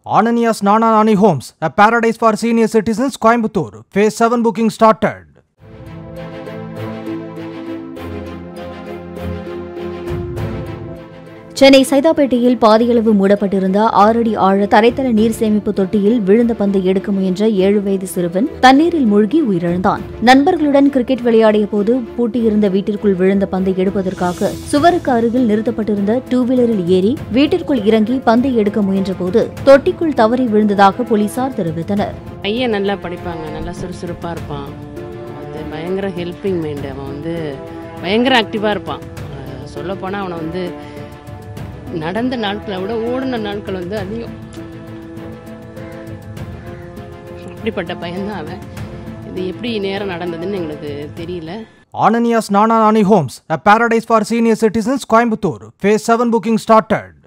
Ananias Nana Nani Homes, a paradise for senior citizens, Coimbatore. Phase 7 booking started. Chennai சைதாப்பேட்டையில் பாதியளவு மூடப்பட்டிருந்த ஆறடி ஆழ தரைத்தள நீர் சேமிப்பு தொட்டியில் விழுந்த பந்தை எடுக்க முயன்ற ஏழு வயது சிறுவன் தண்ணீரில் மூழ்கி உயிரிழந்தான் நண்பர்களுடன் கிரிக்கெட் விளையாடிய போது பூட்டியிருந்த வீட்டிற்குள் விழுந்த பந்தை எடுப்பதற்காக சுவருக்கு அருகில் நிறுத்தப்பட்டிருந்த டூ வீலரில் ஏறி வீட்டிற்குள் இறங்கி பந்தை எடுக்க முயன்றபோது தொட்டிக்குள் தவறி விழுந்ததாக போலீசார் தெரிவித்தனர் பையன் நல்லா படிப்பாங்க நல்லா சுறுசுறுப்பாக இருப்பான் வந்து பயங்கர ஹெல்பிங் மைண்டு அவன் வந்து பயங்கர ஆக்டிவாக இருப்பான் சொல்லப்போனால் அவனை வந்து நடந்த நாட்களை விட ஓடின நாட்கள் வந்து அதிகம் அப்படிப்பட்ட பையன்தான் அவன் இது எப்படி நேரம் நடந்ததுன்னு எங்களுக்கு தெரியல Ananias Nana Nani Homes, a paradise for senior citizens, Coimbatore. Phase 7 booking started.